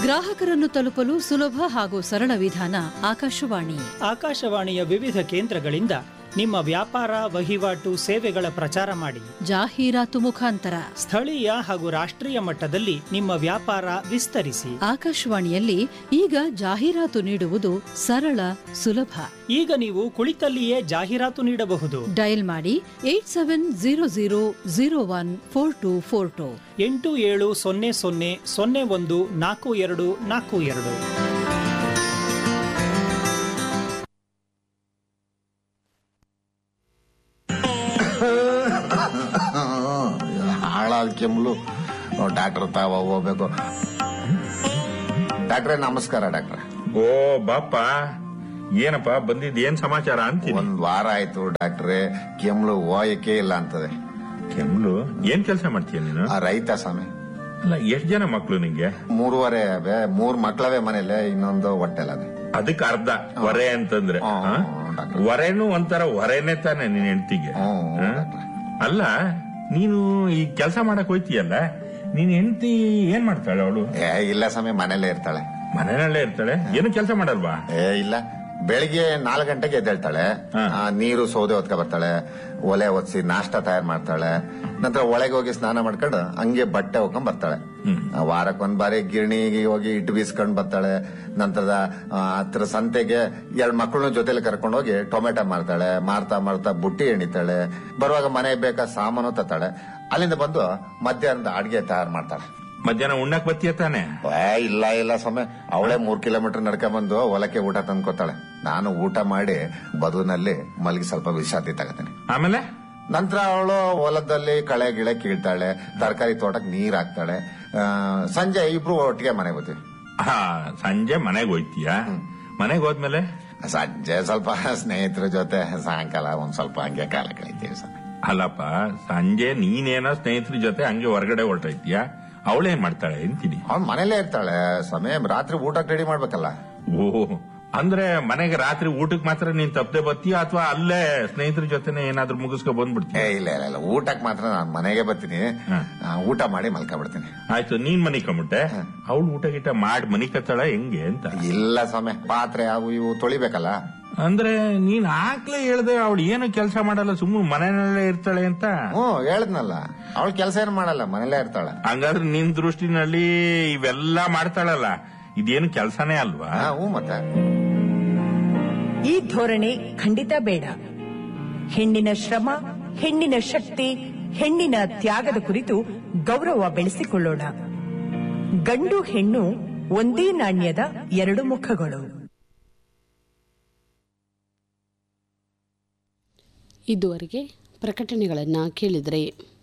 ಗ್ರಾಹಕರನ್ನು ತಲುಪಲು ಸುಲಭ ಹಾಗೂ ಸರಳ ವಿಧಾನ ಆಕಾಶವಾಣಿ ಆಕಾಶವಾಣಿಯ ವಿವಿಧ ಕೇಂದ್ರಗಳಿಂದ ನಿಮ್ಮ ವ್ಯಾಪಾರ ವಹಿವಾಟು ಸೇವೆಗಳ ಪ್ರಚಾರ ಮಾಡಿ ಜಾಹೀರಾತು ಮುಖಾಂತರ ಸ್ಥಳೀಯ ಹಾಗೂ ರಾಷ್ಟ್ರೀಯ ಮಟ್ಟದಲ್ಲಿ ನಿಮ್ಮ ವ್ಯಾಪಾರ ವಿಸ್ತರಿಸಿ ಆಕಾಶವಾಣಿಯಲ್ಲಿ ಈಗ ಜಾಹೀರಾತು ನೀಡುವುದು ಸರಳ ಸುಲಭ ಈಗ ನೀವು ಕುಳಿತಲ್ಲಿಯೇ ಜಾಹೀರಾತು ನೀಡಬಹುದು ಡಯಲ್ ಮಾಡಿ eight seven zero zero zero one four two four two ಎಂಟು ಏಳು ಸೊನ್ನೆ ಸೊನ್ನೆ ಸೊನ್ನೆ ಒಂದು ನಾಲ್ಕು ಎರಡು ನಾಲ್ಕು ಎರಡು ಹಾಳಾದ ಕೆಮ್ಮಲು ಡಾಕ್ಟರ್ ತಾವ ಹೋಗ್ಬೇಕು ಡಾಕ್ಟ್ರೆ ನಮಸ್ಕಾರ ಡಾಕ್ಟ್ರೆ ಓ ಬಾಪ ಏನಪ್ಪ ಬಂದಿದ್ ಏನ್ ಸಮಾಚಾರ ಅಂತೀನಿ ಒಂದ್ ವಾರ ಆಯ್ತು ಡಾಕ್ಟ್ರೆ ಕೆಮ್ಲು ಹೋಯಕ್ಕೆ ಇಲ್ಲ ಅಂತದೆ ಕೆಮ್ಲು ಏನ್ ಕೆಲಸ ಮಾಡ್ತೀಯ ನೀನು ಆ ರೈತ ಸ್ವಾಮಿ ಅಲ್ಲ ಎಷ್ಟ್ ಜನ ಮಕ್ಳು ನಿಂಗೆ ಮೂರುವರೆ ಅವೆ ಮೂರ್ ಮಕ್ಳವೆ ಮನೇಲೆ ಇನ್ನೊಂದು ಹೊಟ್ಟೆಲದೆ ಅದಕ್ಕೆ ಅರ್ಧ ಹೊರೆ ಅಂತಂದ್ರೆ ಹ್ಮ್, ಆ? ಹ್ಮ್, ಡಾಕ್ಟ್ರೆ. ಹೊರೆನೂ ಒಂಥರ ಹೊರೆನೇ ತಾನೆ ನಿನ್ ಹೆಂಡತಿಗೆ ಹ್ಮ್, ಹ್ಮ್, ಡಾಕ್ಟ್ರೆ. ಅಲ್ಲ ನೀನು ಈ ಕೆಲಸ ಮಾಡಕ್ ಹೋಯ್ತೀಯಲ್ಲ ನೀನ್ ಹೆಂಡತಿ ಏನ್ ಮಾಡ್ತಾಳೆ ಅವಳು ಏ ಇಲ್ಲ ಸ್ವಾಮಿ ಮನೇಲೆ ಇರ್ತಾಳೆ ಮನೆಯಲ್ಲೇ ಇರ್ತಾಳೆ ಏನು ಕೆಲಸ ಮಾಡಲ್ವಾ ಏ ಇಲ್ಲ ಬೆಳಿಗ್ಗೆ ನಾಲ್ಕು ಗಂಟೆಗೆ ಎದ್ದೇಳ್ತಾಳೆ ಹಾ. ಆ, ನೀರು ಸೌದೆ ಹೊತ್ಕೊ ಬರ್ತಾಳೆ ಒಲೆ ಒತ್ಸಿ ನಾಷ್ಟ ತಯಾರು ಮಾಡ್ತಾಳೆ ನಂತರ ಒಳಗೆ ಹೋಗಿ ಸ್ನಾನ ಮಾಡ್ಕೊಂಡು ಹಂಗೆ ಬಟ್ಟೆ ಹೋಗ್ಕೊಂಡ್ ಬರ್ತಾಳೆ ಆ, ವಾರಕ್ಕೊಂದ್ ಬಾರಿ ಗಿರಣಿಗೆ ಹೋಗಿ ಇಟ್ಟು ಬೀಸ್ಕೊಂಡ್ ಬರ್ತಾಳೆ ನಂತರದ ಆ, ಹತ್ರ ಸಂತೆಗೆ ಎರಡ್ ಮಕ್ಕಳನ್ನ ಜೊತೆಲಿ ಕರ್ಕೊಂಡು ಹೋಗಿ ಟೊಮೆಟೊ ಮಾರ್ತಾಳೆ ಮಾರ್ತಾ ಮಾರ್ತಾ ಬುಟ್ಟಿ ಎಣಿತಾಳೆ ಬರುವಾಗ ಮನೆಗೆ ಬೇಕಾದ ಸಾಮಾನು ತತ್ತಾಳೆ ಅಲ್ಲಿಂದ ಬಂದು ಮಧ್ಯಾಹ್ನದ ಅಡ್ಗೆ ತಯಾರು ಮಾಡ್ತಾಳೆ ಮಧ್ಯಾಹ್ನ ಉಣ್ಣಕ್ ಬತ್ತೀಯ ತಾನೆ ಏ, ಇಲ್ಲ ಇಲ್ಲ ಸ್ವಾಮಿ ಅವಳೇ ಮೂರ್ ಕಿಲೋಮೀಟರ್ ನಡ್ಕೊಂಡ್ ಬಂದು ಹೊಲಕ್ಕೆ ಊಟ ತಂದ್ಕೊತಾಳೆ ನಾನು ಊಟ ಮಾಡಿ ಬದುನಲ್ಲಿ ಮಲಗಿ ಸ್ವಲ್ಪ ವಿಶ್ರಾಂತಿ ತಗತೀನಿ ಆಮೇಲೆ ನಂತರ ಅವಳು ಹೊಲದಲ್ಲಿ ಕಳೆ ಗಿಳೆ ಕೀಳ್ತಾಳೆ ತರಕಾರಿ ತೋಟಕ್ಕೆ ನೀರ್ ಹಾಕ್ತಾಳೆ ಆ, ಸಂಜೆ ಇಬ್ರು ಒಟ್ಟಿಗೆ ಮನೆಗೆ ಬರ್ತೀವಿ ಹಾ ಸಂಜೆ ಮನೆಗ್ ಹೋಯ್ತೀಯ ಮನೆಗ್ ಹೋದ್ಮೇಲೆ ಸಂಜೆ ಸ್ವಲ್ಪ ಸ್ನೇಹಿತರ ಜೊತೆ ಸಾಯಂಕಾಲ ಒಂದ್ ಸ್ವಲ್ಪ ಹಂಗೆ ಕಾಲ ಕಳಿತೀವಿ ಸ್ವಾಮಿ ಅಲ್ಲಪ್ಪ ಸಂಜೆ ನೀನೇನೋ ಸ್ನೇಹಿತರ ಜೊತೆ ಹಂಗೆ ಹೊರಗಡೆ ಹೊರಟೈತೀಯ ಅವಳೇನ್ ಮಾಡ್ತಾಳೆ ಅಂತೀನಿ ಅವ್ನ್ ಮನೇಲೇ ಇರ್ತಾಳೆ ಸ್ವಾಮಿ ರಾತ್ರಿ ಊಟಕ್ಕೆ ರೆಡಿ ಮಾಡ್ಬೇಕಲ್ಲ ಓ ಅಂದ್ರೆ ಮನೆಗೆ ರಾತ್ರಿ ಊಟಕ್ಕೆ ಮಾತ್ರ ನೀನ್ ತಪ್ಪದೆ ಬರ್ತೀಯ ಅಥವಾ ಅಲ್ಲೇ ಸ್ನೇಹಿತರ ಜೊತೆನೆ ಏನಾದ್ರೂ ಮುಗಿಸ್ಕೊ ಏ ಬಂದ್ಬಿಡ್ತೀಯ ಇಲ್ಲ ಇಲ್ಲ ಇಲ್ಲ ಊಟಕ್ಕೆ ಮಾತ್ರ ನಾನು ಮನೆಗೆ ಬರ್ತೀನಿ ಹ್ಮ್. ಆ, ಊಟ ಮಾಡಿ ಮಲ್ಕೊಂಡ್ಬಿಡ್ತೀನಿ ಆಯ್ತು ನೀನ್ ಮನಿ ಕಮ್ಬಿಟ್ಟೆ ಅವಳು ಊಟ ಗೀಟ ಮಾಡಿ ಮನಿ ಕತ್ತಾಳ ಹೆಂಗೆ ಅಂತ ಇಲ್ಲ ಸ್ವಾಮಿ ಪಾತ್ರೆ ಅವು ಇವು ತೊಳಿಬೇಕಲ್ಲ ಅಂದ್ರೆ ನೀನ್ ಆಗ್ಲೇ ಹೇಳ್ದೆ ಅವಳು ಏನು ಕೆಲಸ ಮಾಡಲ್ಲ ಸುಮ್ಮನೆ ಮನೆಯಲ್ಲೇ ಇರ್ತಾಳೆ ಅಂತ ಹ್ಮ್ ಹೇಳದ್ನಲ್ಲ ಅವಳು ಕೆಲಸ ಏನು ಮಾಡಲ್ಲ ಮನೇಲೇ ಇರ್ತಾಳೆ ಹಂಗಾದ್ರೆ ನಿನ್ ದೃಷ್ಟಿನಲ್ಲಿ ಇವೆಲ್ಲ ಮಾಡ್ತಾಳಲ್ಲ ಇದೇನು ಕೆಲಸನೇ ಅಲ್ವಾ ಹಾ, ಹ್ಞೂ ಮತ್ತೆ ಈ ಧೋರಣೆ ಖಂಡಿತ ಬೇಡ ಹೆಣ್ಣಿನ ಶ್ರಮ ಹೆಣ್ಣಿನ ಶಕ್ತಿ ಹೆಣ್ಣಿನ ತ್ಯಾಗದ ಕುರಿತು ಗೌರವ ಬೆಳೆಸಿಕೊಳ್ಳೋಣ ಗಂಡು ಹೆಣ್ಣು ಒಂದೇ ನಾಣ್ಯದ ಎರಡು ಮುಖಗಳು ಇದುವರೆಗೆ ಪ್ರಕಟಣೆಗಳನ್ನು ಕೇಳಿದರೆ